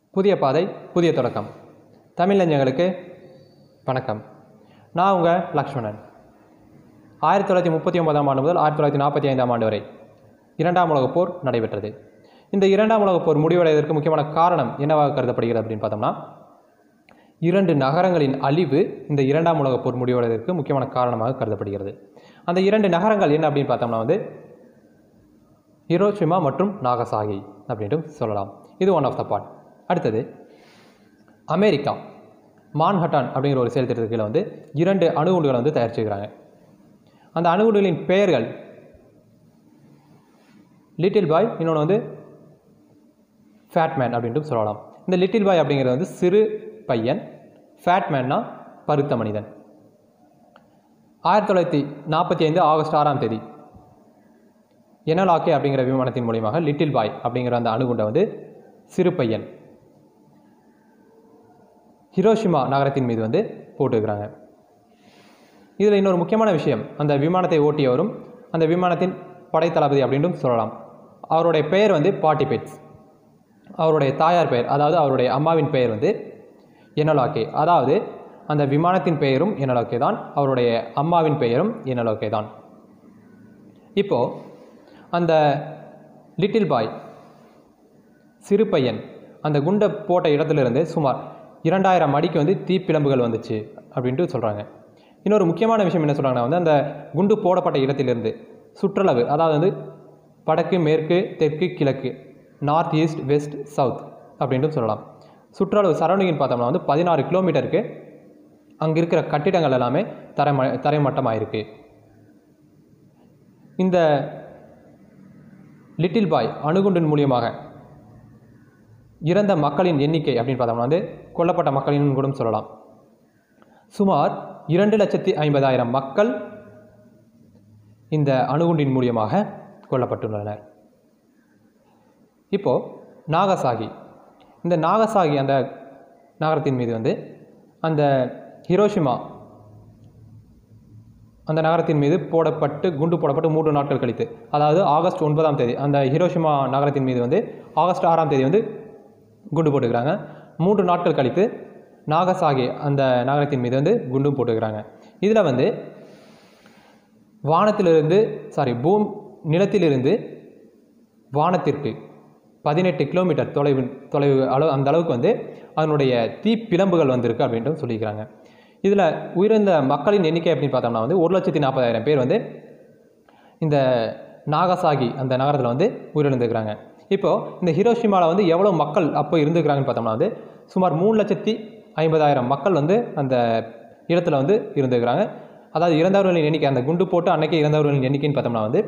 புதிய பாதை புதிய தொடக்கம் தமிழஞ்சங்களுக்கு வணக்கம் நான் உங்கள் லக்ஷ்மணன் ஆயிரத்தி தொள்ளாயிரத்தி முப்பத்தி ஒன்பதாம் ஆண்டு முதல் ஆயிரத்தி தொள்ளாயிரத்தி நாற்பத்தி ஐந்தாம் ஆண்டு வரை இரண்டாம் உலகப் போர் நடைபெற்றது இந்த இரண்டாம் உலகப் போர் முடிவடைவதற்கு முக்கியமான காரணம் என்னவாக கருதப்படுகிறது அப்படின்னு பார்த்தோம்னா இரண்டு நகரங்களின் அழிவு இந்த இரண்டாம் உலகப் போர் முடிவடைவதற்கு முக்கியமான காரணமாக கருதப்படுகிறது அந்த இரண்டு நகரங்கள் என்ன அப்படின்னு பார்த்தோம்னா வந்து ஹிரோஷிமா மற்றும் நாகசாகி அப்படின்ட்டு சொல்லலாம் இது ஒன் ஆஃப் த பார்ட் அடுத்தது அமெரிக்கா மான்ஹட்டான் அப்படிங்கிற ஒரு செயல் திட்டத்துக்கு கீழே வந்து இரண்டு அணுகுண்டுகளை வந்து தயாரிச்சுக்கிறாங்க அந்த அணுகுண்டுகளின் பெயர்கள் லிட்டில் பாய் இன்னொன்று வந்து ஃபேட்மேன் அப்படின்ட்டு சொல்லலாம் இந்த லிட்டில் பாய் அப்படிங்கிறது வந்து சிறு பையன் ஃபேட்மேன்னா பருத்த மனிதன் ஆயிரத்தி தொள்ளாயிரத்தி நாற்பத்தி ஐந்து ஆகஸ்ட் ஆறாம் தேதி எனலாக்கே அப்படிங்கிற விமானத்தின் மூலியமாக லிட்டில் பாய் அப்படிங்கிற அந்த அணுகுண்டை வந்து சிறு பையன் ஹிரோஷிமா நகரத்தின் மீது வந்து போட்டுக்கிறாங்க இதில் இன்னொரு முக்கியமான விஷயம் அந்த விமானத்தை ஓட்டியவரும் அந்த விமானத்தின் படைத்தளபதி அப்படின்னும் சொல்லலாம் அவருடைய பெயர் வந்து பாட்டிபெட்ஸ் அவருடைய தாயார் பெயர் அதாவது அவருடைய அம்மாவின் பெயர் வந்து எனலாக்கே அதாவது அந்த விமானத்தின் பெயரும் எனலோக்கே தான் அவருடைய அம்மாவின் பெயரும் எனலோக்கே தான் இப்போது அந்த லிட்டில் பாய் சிறு பையன் அந்த குண்டை போட்ட இடத்துலேருந்து சுமார் இரண்டாயிரம் அடிக்கு வந்து தீப்பிழம்புகள் வந்துச்சு அப்படின்ட்டு சொல்கிறாங்க இன்னொரு முக்கியமான விஷயம் என்ன சொல்கிறாங்கன்னா வந்து அந்த குண்டு போடப்பட்ட இடத்திலிருந்து சுற்றளவு அதாவது வந்து வடக்கு மேற்கு தெற்கு கிழக்கு நார்த் ஈஸ்ட் வெஸ்ட் சவுத் அப்படின்ட்டு சொல்லலாம் சுற்றளவு சரௌண்டிங் பார்த்தோம்னா வந்து பதினாறு கிலோமீட்டருக்கு அங்கே இருக்கிற கட்டிடங்கள் எல்லாமே தரைம தரைமட்டமாயிருக்கு இந்த லிட்டில் பாய் அணுகுண்டின் மூலியமாக இறந்த மக்களின் எண்ணிக்கை அப்படின்னு பார்த்தோம்னா வந்து கொல்லப்பட்ட மக்களின் கூட சொல்லலாம் சுமார் இரண்டு லட்சத்தி ஐம்பதாயிரம் மக்கள் இந்த அணுகுண்டின் மூலியமாக கொல்லப்பட்டுள்ளனர் இப்போது நாகசாகி இந்த நாகசாகி அந்த நகரத்தின் மீது வந்து அந்த ஹிரோஷிமா அந்த நகரத்தின் மீது போடப்பட்டு குண்டு போடப்பட்டு மூன்று நாட்கள் கழித்து அதாவது ஆகஸ்ட் ஒன்பதாம் தேதி அந்த ஹிரோஷிமா நகரத்தின் மீது வந்து ஆகஸ்ட் ஆறாம் தேதி வந்து குண்டு போட்டுக்கிறாங்க மூன்று நாட்கள் கழித்து நாகசாகி அந்த நகரத்தின் மீது வந்து குண்டும் போட்டுக்கிறாங்க இதில் வந்து வானத்திலிருந்து சாரி பூம் நிலத்திலிருந்து வானத்திற்கு பதினெட்டு கிலோமீட்டர் தொலைவு தொலைவு அளவு அந்த அளவுக்கு வந்து அதனுடைய தீப்பிழம்புகள் வந்திருக்கு அப்படின்ட்டு சொல்லிக்கிறாங்க இதில் உயிரிழந்த மக்களின் எண்ணிக்கை அப்படின்னு பார்த்தோம்னா வந்து ஒரு லட்சத்தி நாற்பதாயிரம் பேர் வந்து இந்த நாகசாகி அந்த நகரத்தில் வந்து உயிரிழந்துக்கிறாங்க இப்போது இந்த ஹிரோஷிமாவில் வந்து எவ்வளோ மக்கள் அப்போ இருந்துக்கிறாங்கன்னு பார்த்தோம்னா வந்து சுமார் மூணு லட்சத்தி ஐம்பதாயிரம் மக்கள் வந்து அந்த இடத்துல வந்து இருந்துக்கிறாங்க அதாவது இறந்தவர்களின் எண்ணிக்கை அந்த குண்டு போட்டு அன்னைக்கு இறந்தவர்களின் எண்ணிக்கைன்னு பார்த்தோம்னா வந்து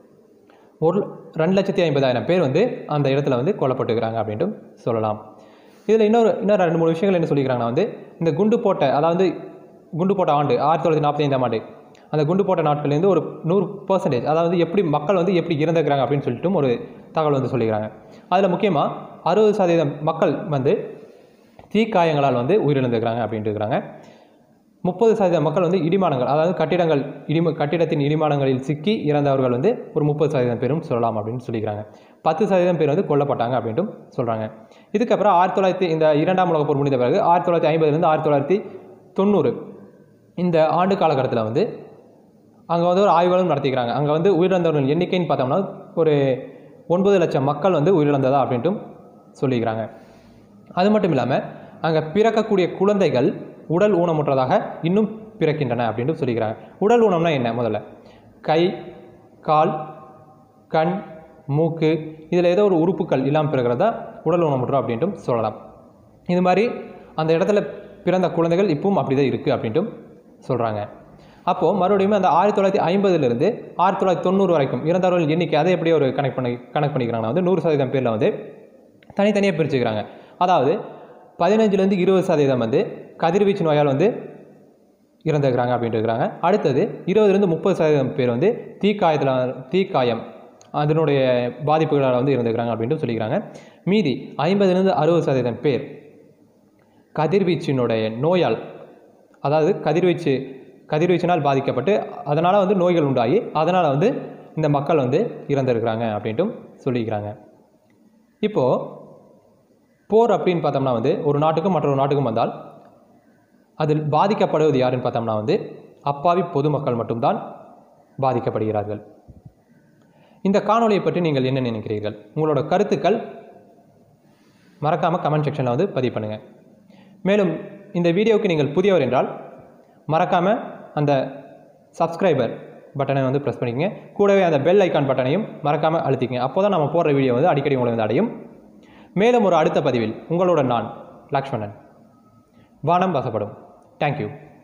ஒரு ரெண்டு லட்சத்தி ஐம்பதாயிரம் பேர் வந்து அந்த இடத்துல வந்து கொல்லப்பட்டுக்கிறாங்க அப்படின்ட்டு சொல்லலாம் இதில் இன்னொரு இன்னொரு ரெண்டு மூணு விஷயங்கள் என்ன சொல்லிக்கிறாங்கன்னா வந்து இந்த குண்டு போட்ட அதாவது குண்டு போட்ட ஆண்டு ஆயிரத்தி தொள்ளாயிரத்தி நாற்பத்தி ஐந்தாம் ஆண்டு அந்த குண்டு போட்ட நாட்கள்லேருந்து ஒரு நூறு பர்சன்டேஜ் அதாவது எப்படி மக்கள் வந்து எப்படி இறந்துக்கிறாங்க அப்படின்னு சொல்லிட்டு ஒரு தகவல் வந்து சொல்லிக்கிறாங்க அதில் முக்கியமாக அறுபது சதவீதம் மக்கள் வந்து தீக்காயங்களால் வந்து உயிரிழந்துக்கிறாங்க அப்படின்ட்டு இருக்கிறாங்க முப்பது சதவீத மக்கள் வந்து இடிமானங்கள் அதாவது கட்டிடங்கள் இடிம கட்டிடத்தின் இடிமானங்களில் சிக்கி இறந்தவர்கள் வந்து ஒரு முப்பது சதவீதம் பேரும் சொல்லலாம் அப்படின்னு சொல்லிக்கிறாங்க பத்து சதவீதம் பேர் வந்து கொல்லப்பட்டாங்க அப்படின்ட்டும் சொல்கிறாங்க இதுக்கப்புறம் ஆயிரத்தி தொள்ளாயிரத்தி இந்த இரண்டாம் உலகப் போர் முடிந்த பிறகு ஆயிரத்தி தொள்ளாயிரத்தி ஐம்பதுலேருந்து ஆயிரத்தி தொள்ளாயிரத்தி தொண்ணூறு இந்த ஆண்டு காலகட்டத்தில் வந்து அங்கே வந்து ஒரு ஆய்வுகளும் நடத்திக்கிறாங்க அங்கே வந்து உயிரிழந்தவர்கள் எண்ணிக்கைன்னு பார்த்தோம்னா ஒரு ஒன்பது லட்சம் மக்கள் வந்து உயிரிழந்ததா அப்படின்ட்டும் சொல்லிக்கிறாங்க அது மட்டும் இல்லாமல் அங்கே பிறக்கக்கூடிய குழந்தைகள் உடல் ஊனமுற்றதாக இன்னும் பிறக்கின்றன அப்படின்ட்டு சொல்லிக்கிறாங்க உடல் ஊனம்னா என்ன முதல்ல கை கால் கண் மூக்கு இதில் ஏதோ ஒரு உறுப்புகள் இல்லாமல் பிறக்கிறதா உடல் ஊனமுற்றோம் அப்படின்ட்டும் சொல்லலாம் இது மாதிரி அந்த இடத்துல பிறந்த குழந்தைகள் இப்பவும் அப்படி தான் இருக்குது அப்படின்ட்டும் சொல்கிறாங்க அப்போது மறுபடியும் அந்த ஆயிரத்தி தொள்ளாயிரத்தி ஐம்பதுலேருந்து ஆயிரத்தி தொள்ளாயிரத்தி தொண்ணூறு வரைக்கும் இறந்தவர்கள் எண்ணிக்கை அதை எப்படி ஒரு கனெக்ட் பண்ணி கனெக்ட் பண்ணிக்கிறாங்கன்னா வந்து நூறு சதவீதம் பேரில் வந்து தனித்தனியாக பிரிச்சுக்கிறாங்க அதாவது பதினஞ்சுலேருந்து இருபது சதவீதம் வந்து கதிர்வீச்சு நோயால் வந்து இறந்துக்கிறாங்க அப்படின்ட்டு இருக்கிறாங்க அடுத்தது இருபதுலேருந்து முப்பது சதவீதம் பேர் வந்து தீக்காயத்தில் தீக்காயம் அதனுடைய பாதிப்புகளால் வந்து இறந்துக்கிறாங்க அப்படின்ட்டு சொல்லிக்கிறாங்க மீதி ஐம்பதுலேருந்து அறுபது சதவீதம் பேர் கதிர்வீச்சினுடைய நோயால் அதாவது கதிர்வீச்சு கதிர்வீச்சினால் பாதிக்கப்பட்டு அதனால் வந்து நோய்கள் உண்டாகி அதனால் வந்து இந்த மக்கள் வந்து இறந்துருக்கிறாங்க அப்படின்ட்டும் சொல்லிக்கிறாங்க இப்போது போர் அப்படின்னு பார்த்தோம்னா வந்து ஒரு நாட்டுக்கும் மற்றொரு நாட்டுக்கும் வந்தால் அதில் பாதிக்கப்படுவது யாருன்னு பார்த்தோம்னா வந்து அப்பாவி பொதுமக்கள் மட்டும்தான் பாதிக்கப்படுகிறார்கள் இந்த காணொளியை பற்றி நீங்கள் என்ன நினைக்கிறீர்கள் உங்களோட கருத்துக்கள் மறக்காமல் கமெண்ட் செக்ஷனில் வந்து பதிவு பண்ணுங்கள் மேலும் இந்த வீடியோவுக்கு நீங்கள் புதியவர் என்றால் மறக்காமல் அந்த சப்ஸ்கிரைபர் பட்டனை வந்து ப்ரெஸ் பண்ணிக்கங்க கூடவே அந்த பெல் ஐக்கான் பட்டனையும் மறக்காமல் அழுத்திக்கங்க அப்போ தான் நம்ம போடுற வீடியோ வந்து அடிக்கடி உங்களை வந்து அடையும் மேலும் ஒரு அடுத்த பதிவில் உங்களுடன் நான் லக்ஷ்மணன் வானம் வசப்படும் தேங்க்யூ